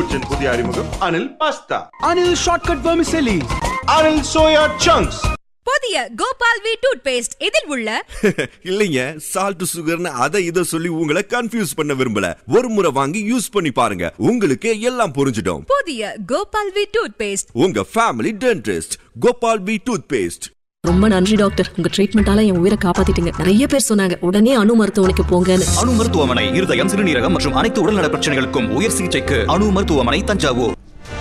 புத்தன் புதிய அறிமுகம் Anil pasta Anil Shortcut Vermicelli. Anil soya chunks புதிய கோபால் வி டூத் பேஸ்ட் இதில் உள்ள இல்லைங்க சால்ட் சுகர்னு அதை இதை சொல்லி உங்களை கன்ஃபியூஸ் பண்ண விரும்பல ஒரு முறை வாங்கி யூஸ் பண்ணி பாருங்க உங்களுக்கு எல்லாம் புரிஞ்சிடும் புதிய கோபால் வி டூத் பேஸ்ட் உங்க family dentist Gopal P toothpaste ரொம்ப நன்றி டாக்டர் உங்க ட்ரீட்மெண்டால என் உயிரை காப்பாத்திட்டீங்க நிறைய பேர் சொன்னாங்க உடனே அணு மருத்துவமனைக்கு போங்கன்னு அணு மருத்துவமனை இருதயம் சிறுநீரகம் மற்றும் அனைத்து உடல்நல பிரச்சனைகளுக்கும் உயர் சிகிச்சைக்கு அணு மருத்துவமனை தஞ்சாவூர்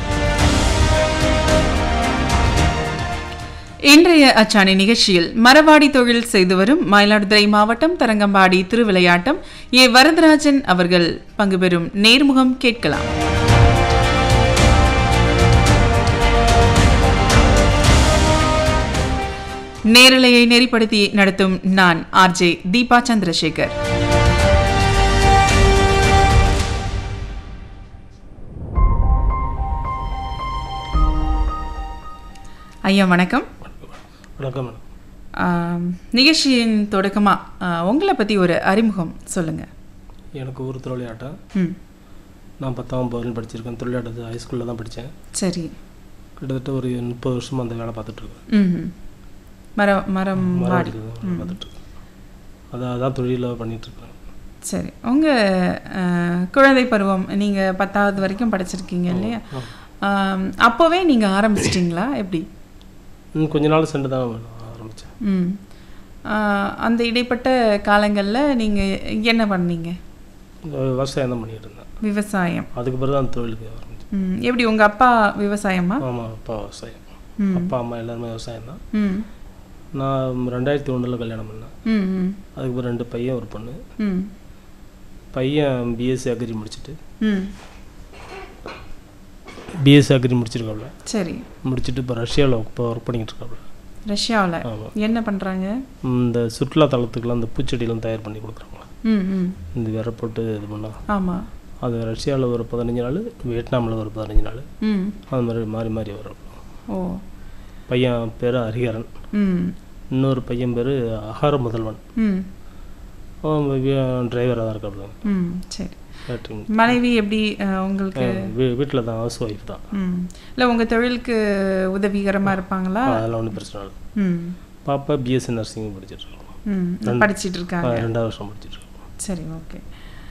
இன்றைய அச்சாணி நிகழ்ச்சியில் மரவாடி தொழில் செய்து வரும் மயிலாடுதுறை மாவட்டம் தரங்கம்பாடி திருவிளையாட்டம் ஏ வரதராஜன் அவர்கள் பங்கு பெறும் நேர்முகம் கேட்கலாம் நேரலையை நெறிப்படுத்தி நடத்தும் நான் ஆர்ஜே தீபா சந்திரசேகர் ஐயா வணக்கம் வணக்கம் மேடம் ஆம், நிகழ்ச்சியின் தொடக்கமாக உங்களை பற்றி ஒரு அறிமுகம் சொல்லுங்கள் எனக்கு ஊர் தொழிலாட்டம் ம் நான் பத்தாம் பவுன் படிச்சிருக்கேன் தொழிலாட்டத்து ஹைஸ்கூலில் தான் படித்தேன் சரி கிட்டத்தட்ட ஒரு முப்பது வருஷமாக அந்த வேலை பார்த்துட்ருக்கேன் ம் மரம் மரம் வாடி வேலை பார்த்துட்ருக்கேன் அதான் அதான் தொழிலாக பண்ணிகிட்ருக்கேன் சரி உங்கள் குழந்தை பருவம் நீங்கள் பத்தாவது வரைக்கும் படிச்சிருக்கீங்க இல்லையா ஆம், அப்போவே நீங்கள் ஆரம்பிச்சிட்டிங்களா எப்படி இன்னும் கொஞ்ச நாள் சென்று தான் ஆரம்பித்தேன் ம் ஆ, அந்த இடைப்பட்ட காலங்களில் நீங்கள் என்ன பண்ணீங்க விவசாயம் தான் பண்ணிகிட்டு இருந்தேன் விவசாயம் அதுக்கு பிறகு தான் அந்த தொழிலுக்கு ஆரம்பித்தேன் ம் எப்படி உங்கள் அப்பா விவசாயமா ஆமாம் அப்பா விவசாயம் ம். அப்பா அம்மா எல்லாருமே விவசாயம் தான் ம் நான் ரெண்டாயிரத்தி ஒன்றில் கல்யாணம் பண்ணேன் ம் ம் அதுக்கு பிறகு ரெண்டு பையன் ஒரு பொண்ணு ம் பையன் பிஎஸ்சி அக்ரி முடிச்சுட்டு ம் பிஎஸ்சி அக்ரி முடிச்சிருக்காப்புல சரி முடிச்சுட்டு இப்போ ரஷ்யாவில் இப்போ ஒர்க் பண்ணிக்கிட்டு இருக்காப்புல ரஷ்யாவில் ஆமாம் என்ன பண்ணுறாங்க இந்த சுற்றுலா தலத்துக்கெல்லாம் இந்த பூச்செடியெல்லாம் தயார் பண்ணி கொடுக்குறாங்களா ம் ம் இந்த விரை போட்டு இது பண்ணால் ஆமாம் அது ரஷ்யாவில் ஒரு பதினஞ்சு நாள் வியட்நாமில் ஒரு பதினஞ்சு நாள் ம் அது மாதிரி மாறி மாறி வரும் ஓ பையன் பேர் ஹரிஹரன் ம் இன்னொரு பையன் பேர் அகார முதல்வன் ம் அவன் டிரைவராக தான் இருக்காப்புல ம் சரி கேட்ரிங் மனைவி எப்படி அஹ், உங்களுக்கு வீட்டில் தான் ஹவுஸ் ஒய்ஃப் தான் ம் இல்லை உங்கள் தொழிலுக்கு உதவிகரமாக இருப்பாங்களா அதெல்லாம் ஒன்றும் பிரச்சனை இல்லை ம் பாப்பா பிஎஸ்சி நர்சிங் படிச்சிட்டு இருக்கோம் ம் படிச்சிட்டு இருக்காங்க ரெண்டாவது வருஷம் படிச்சிட்டு இருக்கோம் சரி ஓகே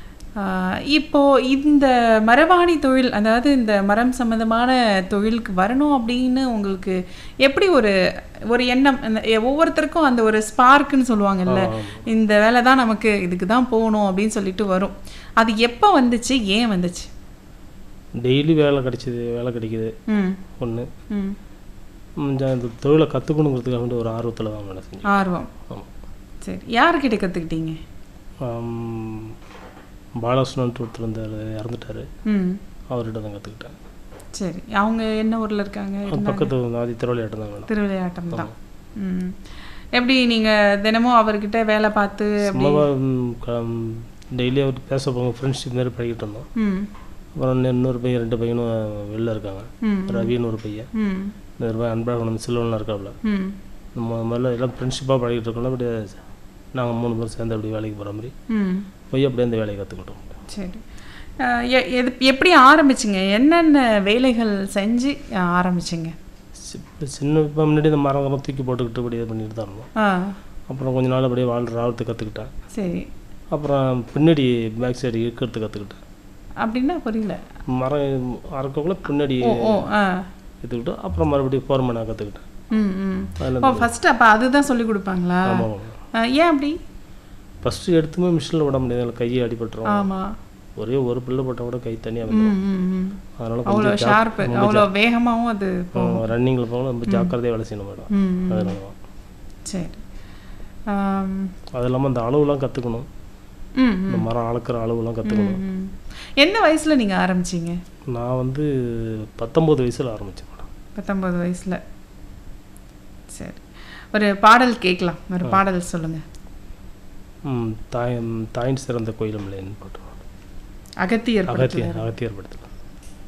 இப்போ இந்த மரவாணி தொழில் அதாவது இந்த மரம் சம்பந்தமான தொழிலுக்கு வரணும் அப்படின்னு உங்களுக்கு எப்படி ஒரு ஒரு எண்ணம் இந்த எ- ஒவ்வொருத்தருக்கும் அந்த ஒரு ஸ்பார்க்குன்னு சொல்லுவாங்கல்ல இந்த வேலை தான் நமக்கு இதுக்கு தான் போகணும் அப்படின்னு சொல்லிட்டு வரும் அது எப்போ வந்துச்சு ஏன் வந்துச்சு டெய்லி வேலை கிடைச்சிது வேலை கிடைக்குது ம் ஒன்று ம் இந்த தொழிலை கற்றுக்கணுங்கிறதுக்காக வேண்டி ஒரு ஆர்வத்தில் தான் வேலை செஞ்சேன் ஆர்வம் ஆமாம் சரி யாருக்கிட்ட கற்றுக்கிட்டீங்க ஆம், பாலகிருஷ்ணன்ட்டு ஒருத்தர் இருந்தார் இறந்துட்டார் ம் அவர்கிட்ட தான் கற்றுக்கிட்டேன் சரி அவங்க என்ன ஊரில் இருக்காங்க இருந்தாங்க? பக்கத்து ஆதி திருவிளையாட்டம் தான் வேணும் திருவிளையாட்டம் தான் ம் எப்படி நீங்கள் தினமும் அவர்கிட்ட வேலை பார்த்து அப்படி சும்மாவா டெய்லி அவர் பேச போங்க ஃப்ரெண்ட்ஷிப் மாதிரி படிக்கிட்டு இருந்தோம் ம் அப்புறம் இன்னும் இன்னொரு பையன் ரெண்டு பையனும் வெளில இருக்காங்க ம் ரவின்னு ஒரு பையன் ம் இன்னொரு பையன் அன்பழகன் சில்வன்லாம் இருக்காப்புல ம் நம்ம முதல்ல எல்லாம் ஃப்ரெண்ட்ஷிப்பாக பழகிட்டு இருக்கோம்ல அப்படியே நாங்கள் மூணு பேரும் சேர்ந்து அப்படியே வேலைக்கு போகிற மாதிரி ம் போய் அப்படியே அந்த வேலையை கற்றுக்கிட்டோம் சரி அஹ், எ- எது எப்படி ஆரம்பிச்சிங்க என்னென்ன வேலைகள் செஞ்சு அஹ், ஆரம்பிச்சிங்க சின்ன இப்போ முன்னாடி இந்த மரம் மரம் தூக்கி போட்டுக்கிட்டு அப்படியே பண்ணிட்டு தான் இருந்தோம் ஆ அப்புறம் கொஞ்ச நாள் அப்படியே வாழ் ராவத்து கற்றுக்கிட்டேன் சரி அப்புறம் பின்னாடி பேக் சைடு இருக்கிறது கற்றுக்கிட்டேன் அப்படின்னா புரியல மரம் அறக்கக்குள்ள பின்னாடி ஓ ஓ ஆ கற்றுக்கிட்டு அப்புறம் மறுபடியும் ஃபோர்மேனாக கற்றுக்கிட்டேன் ம் ம் அதில் ஓ ஃபஸ்ட்டு அப்போ அதுதான் சொல்லி கொடுப்பாங்களா ஆமாம் அஹ், ஏன் அப்படி ஃபஸ்ட்டு எடுத்துமே மிஷினில் விட முடியாது அதில் கையை அடிபட்டுரும் ஆமாம் ஒரே ஒரு பிள்ளை போட்டால் கூட கை தனியாக ம் வந்துடும் ம் ம் அதனால் அவ்வளோ கொஞ்சம் ஷார்ப்பு அவ்வளோ வேகமாகவும் அது ரன்னிங்கில் போகணும் ரொம்ப ஜாக்கிரதையாக வேலை செய்யணும் மேடம் ம் ம். அதனால தான் சரி ஆம், அது இல்லாமல் அந்த அளவுலாம் கற்றுக்கணும் ம் இந்த ம் மரம் அளக்குற அளவுலாம் கற்றுக்கணும் ம். எந்த வயசுல நீங்க ஆரம்பிச்சீங்க நான் வந்து பத்தொம்போது வயசில் ஆரம்பித்தேன் மேடம் பத்தொன்பது வயசுல சரி ஒரு பாடல் கேட்கலாம் ஒரு பாடல் சொல்லுங்க ம், தாய் தாயின் சிறந்த கோயிலும் இல்லைன்னு போட்டு அகத்தியர் அகத்தியர் படத்துல அகத்தியர் படத்தில்